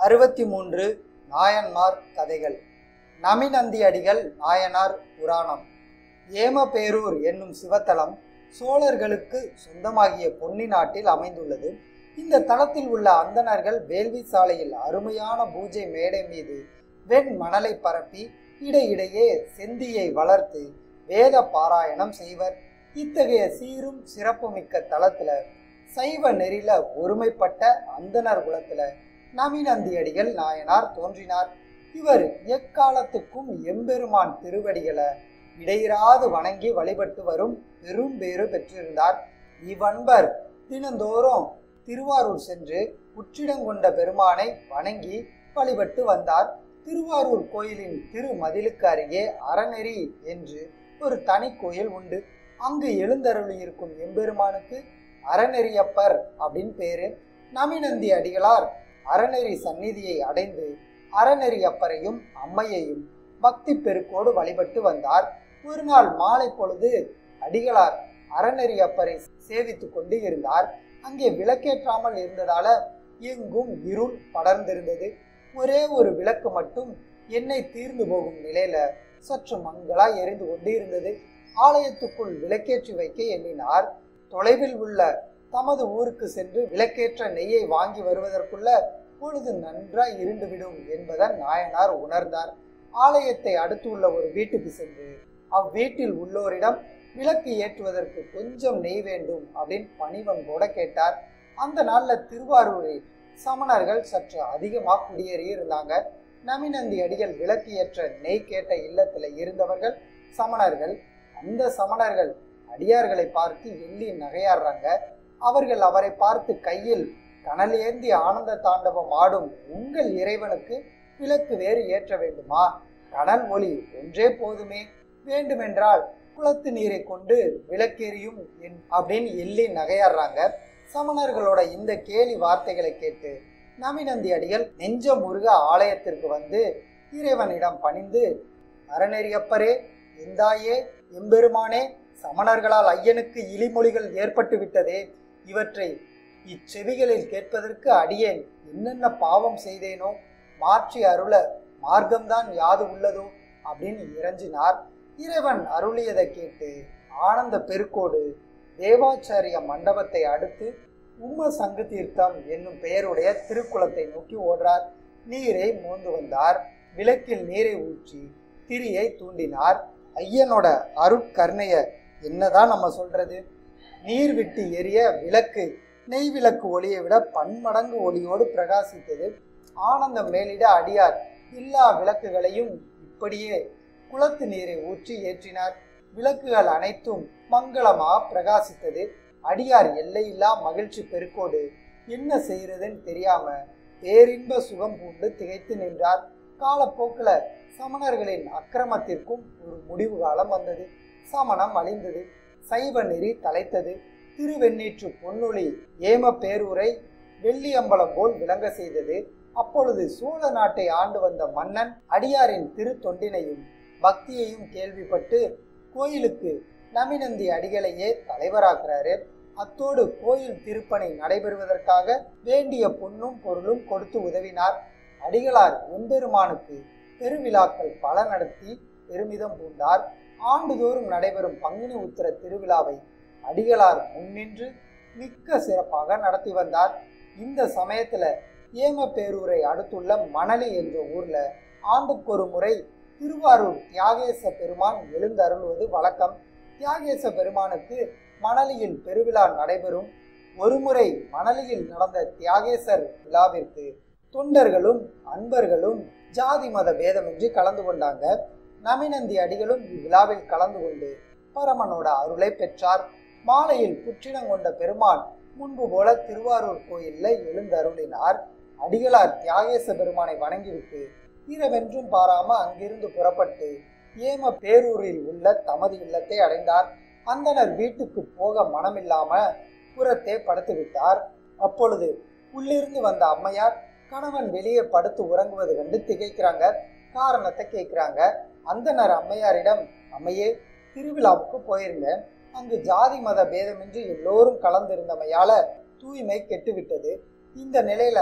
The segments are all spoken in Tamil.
அறுபத்தி மூன்று நாயன்மார் கதைகள் நமிநந்தி அடிகள் நாயனார் புராணம் ஏமபேரூர் என்னும் சிவத்தலம் சோழர்களுக்கு சொந்தமாகிய பொன்னி நாட்டில் அமைந்துள்ளது இந்த தலத்தில் உள்ள அந்தணர்கள் வேள்வி சாலையில் அருமையான பூஜை மேடை மீது வெண் மணலை பரப்பி இடையிடையே செந்தியை வளர்த்து வேத பாராயணம் செய்வர் இத்தகைய சீரும் சிறப்புமிக்க தலத்துல சைவ நெறில ஒருமைப்பட்ட அந்தணர் குலத்துல நமிநந்தியடிகள் நாயனார் தோன்றினார் இவர் எக்காலத்துக்கும் எம்பெருமான் திருவடிகளை இடையிறாது வணங்கி வழிபட்டு வரும் பெரும் பேறு பெற்றிருந்தார் இவ்வன்பர் தினந்தோறும் திருவாரூர் சென்று உற்றிடங்கொண்ட பெருமானை வணங்கி வழிபட்டு வந்தார் திருவாரூர் கோயிலின் திருமதிலுக்கு அருகே அறநெறி என்று ஒரு தனி கோயில் உண்டு அங்கு எழுந்தருளியிருக்கும் எம்பெருமானுக்கு அறநெறியப்பர் அப்படின்னு பேரு நமிநந்தி அடிகளார் அறநெறி சந்நிதியை அடைந்து அறநெறி அப்பரையும் அம்மையையும் பக்தி பெருக்கோடு வழிபட்டு வந்தார் ஒரு நாள் மாலை பொழுது அடிகளார் அறநெறி அப்பரை சேவித்துக் கொண்டு இருந்தார் அங்கே விளக்கேற்றாமல் இருந்ததால எங்கும் இருள் படர்ந்திருந்தது ஒரே ஒரு விளக்கு மட்டும் எண்ணெய் தீர்ந்து போகும் நிலையில சற்று மங்களா எரிந்து கொண்டு இருந்தது ஆலயத்துக்குள் விளக்கேற்றி வைக்க எண்ணினார் தொலைவில் உள்ள தமது ஊருக்கு சென்று விளக்கேற்ற நெய்யை வாங்கி வருவதற்குள்ள பொழுது நன்றாய் இருண்டுவிடும் என்பதன் நாயனார் உணர்ந்தார் ஆலயத்தை அடுத்துள்ள ஒரு வீட்டுக்கு சென்று அவ்வீட்டில் உள்ளோரிடம் விளக்கு ஏற்றுவதற்கு கொஞ்சம் நெய் வேண்டும் அப்படின்னு பணிவன்போட கேட்டார் அந்த நாள்ல திருவாரூரில் சமணர்கள் சற்று அதிகமாக குடியேறி இருந்தாங்க நமிநந்தி அடிகள் விளக்கு ஏற்ற நெய் கேட்ட இல்லத்துல இருந்தவர்கள் சமணர்கள் அந்த சமணர்கள் அடியார்களை பார்த்து எள்ளி நகையாடுறாங்க அவர்கள் அவரை பார்த்து கையில் கனல் ஏந்தி ஆனந்த தாண்டவம் ஆடும் உங்கள் இறைவனுக்கு விளக்கு வேறு ஏற்ற வேண்டுமா கனல் ஒளி ஒன்றே போதுமே வேண்டுமென்றால் குளத்து நீரை கொண்டு விளக்கெறியும் என்- அப்படின்னு எள்ளி நகையாடுறாங்க சமணர்களோட இந்த கேலி வார்த்தைகளை கேட்டு நமிநந்தி அடிகள் நெஞ்ச முருக ஆலயத்திற்கு வந்து இறைவனிடம் பணிந்து அறநெறியப்பரே எந்தாயே எம்பெருமானே சமணர்களால் ஐயனுக்கு இழிமொழிகள் ஏற்பட்டு விட்டதே இவற்றை இச்செவிகளில் கேட்பதற்கு அடியேன் என்னென்ன பாவம் செய்தேனோ மாற்றி அருள மார்க்கம்தான் யாது உள்ளதோ அப்படின்னு இறைஞ்சினார் இறைவன் அருளியதை கேட்டு ஆனந்த பெருக்கோடு தேவாச்சாரிய மண்டபத்தை அடுத்து உம்ம சங்கு தீர்த்தம் என்னும் பெயருடைய திருக்குளத்தை நோக்கி ஓடுறார் நீரை மோந்து வந்தார் விளக்கில் நீரை ஊற்றி திரியை தூண்டினார் ஐயனோட அருட்கருணைய என்னதான் நம்ம சொல்றது நீர் விட்டு எரிய விளக்கு நெய் விளக்கு ஒளியை விட பன்மடங்கு ஒளியோடு பிரகாசித்தது ஆனந்தம் மேலிட அடியார் எல்லா விளக்குகளையும் இப்படியே குளத்து நீரை ஊற்றி ஏற்றினார் விளக்குகள் அனைத்தும் மங்களமாக பிரகாசித்தது அடியார் எல்லையில்லா மகிழ்ச்சி பெருக்கோடு என்ன செய்யறதுன்னு தெரியாம பேரின்ப சுகம் பூண்டு திகைத்து நின்றார் காலப்போக்கில் சமணர்களின் அக்கிரமத்திற்கும் ஒரு முடிவு காலம் வந்தது சமணம் அழிந்தது சைவ நெறி தலைத்தது திருவெண்ணீற்று பொன்னொழி ஏம பேரூரை வெள்ளியம்பலம் போல் விளங்க செய்தது அப்பொழுது சோழ நாட்டை ஆண்டு வந்த மன்னன் அடியாரின் திருத்தொண்டினையும் பக்தியையும் கேள்விப்பட்டு கோயிலுக்கு நமிநந்தி அடிகளையே தலைவராக்குறாரு அத்தோடு கோயில் திருப்பணி நடைபெறுவதற்காக வேண்டிய பொன்னும் பொருளும் கொடுத்து உதவினார் அடிகளார் எம்பெருமானுக்கு பெருவிழாக்கள் பல நடத்தி பெருமிதம் பூண்டார் ஆண்டுதோறும் நடைபெறும் பங்குனி உத்திர திருவிழாவை அடிகளார் முன்னின்று மிக்க சிறப்பாக நடத்தி வந்தார் இந்த சமயத்துல ஏமப்பேரூரை அடுத்துள்ள மணலி என்ற ஊர்ல ஆண்டுக்கொரு முறை திருவாரூர் தியாகேச பெருமான் எழுந்தருள்வது வழக்கம் தியாகேச பெருமானுக்கு மணலியில் பெருவிழா நடைபெறும் ஒருமுறை மணலியில் நடந்த தியாகேசர் விழாவிற்கு தொண்டர்களும் அன்பர்களும் ஜாதி மத பேதமின்றி கலந்து கொண்டாங்க நமிநந்தி அடிகளும் இவ்விழாவில் கலந்து கொண்டு பரமனோட அருளை பெற்றார் மாலையில் புற்றினம் கொண்ட பெருமான் முன்பு போல திருவாரூர் கோயில்ல எழுந்தருளினார் அடிகளார் தியாகேச பெருமானை வணங்கிவிட்டு இரவென்றும் பாராம அங்கிருந்து புறப்பட்டு ஏம பேரூரில் உள்ள தமது இல்லத்தை அடைந்தார் அந்தனர் வீட்டுக்கு போக மனமில்லாம புறத்தே படுத்து விட்டார் அப்பொழுது உள்ளிருந்து வந்த அம்மையார் கணவன் வெளியே படுத்து உறங்குவது கண்டு திகைக்கிறாங்க காரணத்தை கேட்குறாங்க அந்தனர் அம்மையாரிடம் அம்மையே திருவிழாவுக்கு போயிருந்தேன் அங்கு ஜாதி மத பேதமின்றி எல்லோரும் கலந்திருந்தமையால தூய்மை கெட்டுவிட்டது இந்த நிலையில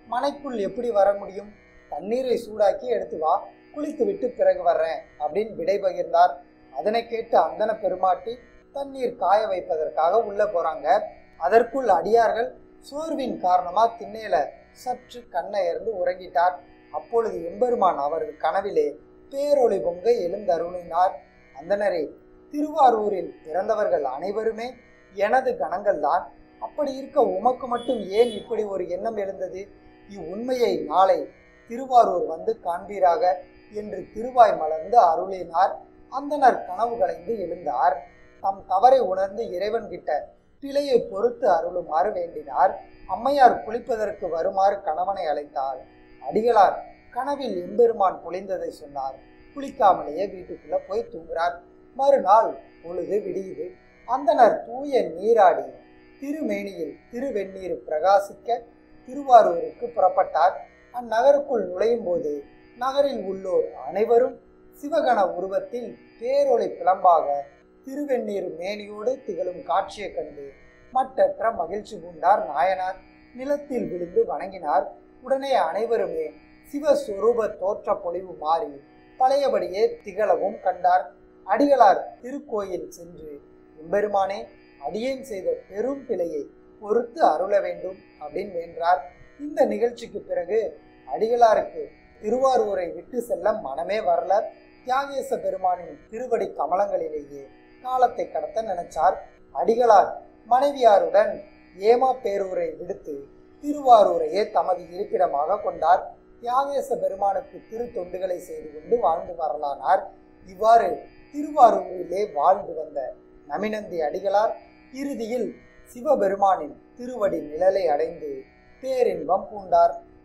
மனைக்குள் எப்படி வர முடியும் தண்ணீரை சூடாக்கி எடுத்து வா குளித்து விட்டு பிறகு வர்றேன் அப்படின்னு விடை பகிர்ந்தார் அதனை கேட்டு அந்தன பெருமாட்டி தண்ணீர் காய வைப்பதற்காக உள்ள போறாங்க அதற்குள் அடியார்கள் சோர்வின் காரணமா திண்ணையில சற்று கண்ணையர்ந்து உறங்கிட்டார் அப்பொழுது எம்பெருமான் அவரது கனவிலே பேரொளி பொங்க எழுந்தருளினார் அந்தனரே திருவாரூரில் பிறந்தவர்கள் அனைவருமே எனது கணங்கள் தான் அப்படி இருக்க உமக்கு மட்டும் ஏன் இப்படி ஒரு எண்ணம் எழுந்தது இவ்வுண்மையை நாளை திருவாரூர் வந்து காண்பீராக என்று திருவாய் மலர்ந்து அருளினார் அந்தனர் கனவு கலைந்து எழுந்தார் தம் தவறை உணர்ந்து இறைவன் கிட்ட பிழையை பொறுத்து அருளுமாறு வேண்டினார் அம்மையார் குளிப்பதற்கு வருமாறு கணவனை அழைத்தாள் அடிகளார் கனவில் எம்பெருமான் பொழிந்ததை சொன்னார் குளிக்காமலேயே வீட்டுக்குள்ள போய் தூங்குறார் மறுநாள் பொழுது விடியுது அந்தனர் தூய நீராடி திருமேனியில் திருவெண்ணீர் பிரகாசிக்க திருவாரூருக்கு புறப்பட்டார் அந்நகருக்குள் நுழையும் போது நகரில் உள்ளோர் அனைவரும் சிவகண உருவத்தில் பேரொளி பிளம்பாக திருவெண்ணீர் மேனியோடு திகழும் காட்சியை கண்டு மட்டற்ற மகிழ்ச்சி பூண்டார் நாயனார் நிலத்தில் விழுந்து வணங்கினார் உடனே அனைவருமே சிவஸ்வரூப தோற்ற பொலிவு மாறி பழையபடியே திகழவும் கண்டார் அடிகளார் திருக்கோயில் சென்று எம்பெருமானே அடியேன் செய்த பெரும் பிழையை பொறுத்து அருள வேண்டும் அப்படின்னு வேண்டார் இந்த நிகழ்ச்சிக்கு பிறகு அடிகளாருக்கு திருவாரூரை விட்டு செல்ல மனமே வரல தியாகேச பெருமானின் திருவடி கமலங்களிலேயே காலத்தை கடத்த நினைச்சார் அடிகளார் மனைவியாருடன் ஏமா பேரூரை விடுத்து திருவாரூரையே தமது இருப்பிடமாக கொண்டார் தியாகேச பெருமானுக்கு திரு தொண்டுகளை செய்து கொண்டு வாழ்ந்து வரலானார் இவ்வாறு திருவாரூரிலே வாழ்ந்து வந்த நமினந்தி அடிகளார் இறுதியில் சிவபெருமானின் திருவடி நிழலை அடைந்து பேரின்பம் பூண்டார்